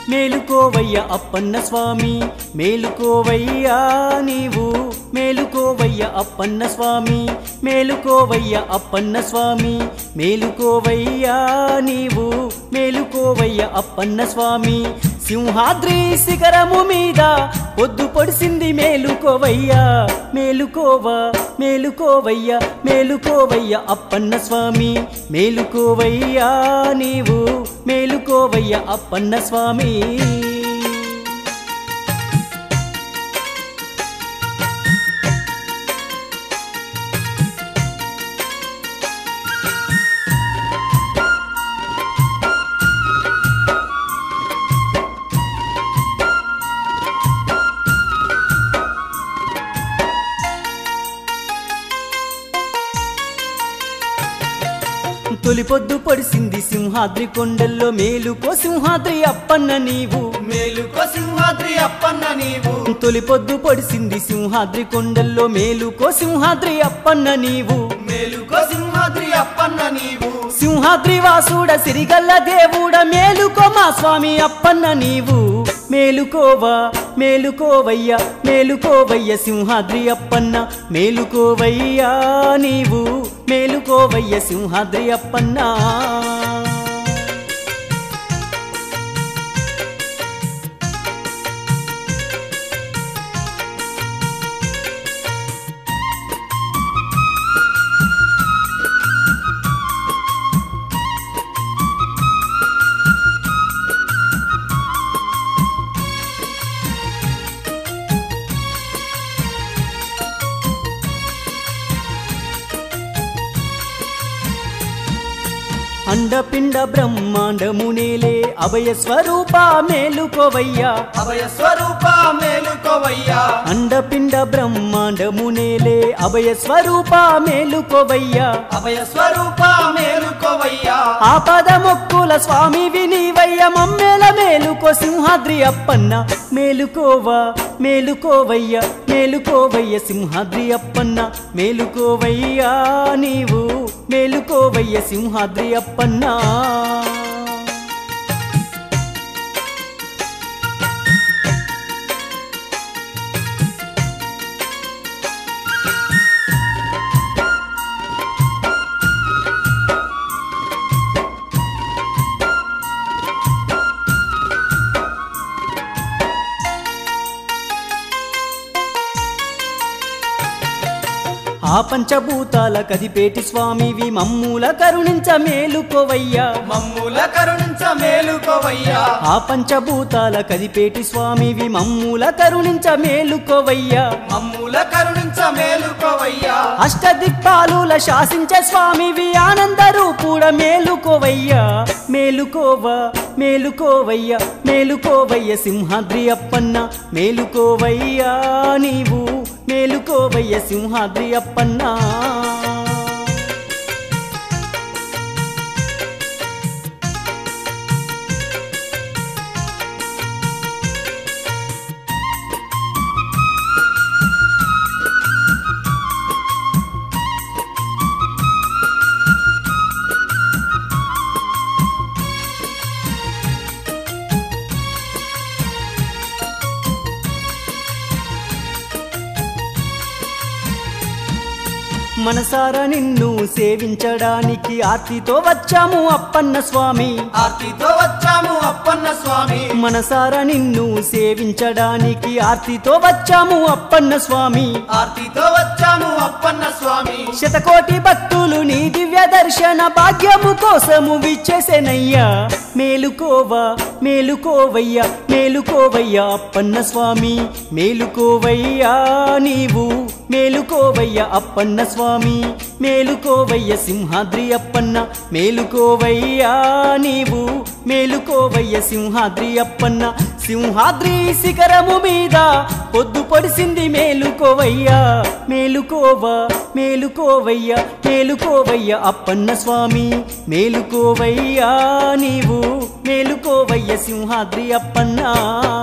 మేలుకోవయ్య అప్పన్న స్వామి మేలుకోవయ్యా నీవు మేలుకోవయ్య అప్పన్న స్వామి మేలుకోవయ్య అప్పన్న స్వామి మేలుకోవయ్యా నీవు మేలుకోవయ్య అప్పన్న స్వామి సింహాద్రి శిఖరము మీద పొద్దు పొడిసింది మేలుకోవయ్యా మేలుకోవా మేలుకోవయ్యా మేలుకోవయ్య అప్పన్న స్వామి మేలుకోవయ్యా నీవు మేలుకోవయ్య అప్పన్న స్వామి తొలి పొద్దు పొడిసింది సింహాద్రి కొండల్లో మేలుకో సింహాద్రి అప్పన్న నీవు మేలుకో సింహాద్రి అప్పన్న నీవు తొలి పొద్దు పొడిసింది సింహాద్రి కొండల్లో మేలుకో సింహాద్రి అప్పన్న నీవు మేలుకో సింహాద్రి అప్పన్న నీవు సింహాద్రి వాసుడ సిరిగల్ల దేవుడ మేలుకో మా స్వామి అప్పన్న నీవు మేలుకోవా మేలుకోవయ్య మేలుకోవయ్య సింహాద్రి అప్పన్న మేలుకోవయ్యా నీవు మేలుకోవయ్య సింహాద్రి అప్పన్న అండపిండ బ్రహ్మాండమునేలే అభయ స్వరూప మేలుకోవయ్యా అభయ స్వరూప మేలుకోవయ్యా అండపిండ బ్రహ్మాండమునేలే అభయ స్వరూప మేలుకోవయ్యా అభయ స్వరూప మేలుకోవయ్యా ఆపద మొక్కుల స్వామి వినివయ్య మమ్మేల మేలుకో సింహాద్రి అప్పన్న మేలుకోవా మేలుకోవయ్య మేలుకోవయ్య సింహాద్రి అప్పన్న మేలుకోవయ్యా నీవు మేలుకోవయ్య సింహాద్రి అప్పన్న ఆ పంచభూతాల కదిపేటి స్వామివి మమ్ముల కరుణించ మేలుకోవయ్యా మమ్ముల కరుణించ మేలుకోవయ్యా ఆ పంచభూతాల కదిపేటి స్వామివి మమ్ముల కరుణించ మేలుకోవయ్యా మమ్ముల కరుణించ మేలుకోవయ్యా అష్టదిక్పాలుల శాసించే స్వామివి ఆనంద రూపుడ మేలుకోవయ్యా మేలుకోవా మేలుకోవయ్యా మేలుకోవయ్య సింహాద్రి అప్పన్న మేలుకోవయ్యా నీవు మేలుకోవయ్య సింహాద్రి అప్పన్న మనసారా నిన్ను సేవించడానికి ఆర్తితో వచ్చాము అప్పన్న స్వామి ఆర్తితో వచ్చాము అప్పన్న స్వామి మనసారా నిన్ను సేవించడానికి ఆర్తితో వచ్చాము అప్పన్న స్వామి ఆర్తితో వచ్చాము అప్పన్న స్వామి శతకోటి భక్తులు నీ దివ్య దర్శన భాగ్యము కోసము విచ్చేసెనయ్యా మేలుకోవా మేలుకోవయ్యా మేలుకోవయ్యా అప్పన్న స్వామి మేలుకోవయ్యా నీవు మేలుకోవయ్య అప్పన్న స్వామి మేలుకోవయ్య సింహాద్రి అప్పన్న మేలుకోవయ్యా నీవు మేలుకోవయ్య సింహాద్రి అప్పన్న సింహాద్రి శిఖరము మీద పొద్దు పొడిసింది మేలుకోవయ్యా మేలుకోవా మేలుకోవయ్యా మేలుకోవయ్య అప్పన్న స్వామి మేలుకోవయ్యా నీవు మేలుకోవయ్య సింహాద్రి అప్పన్నా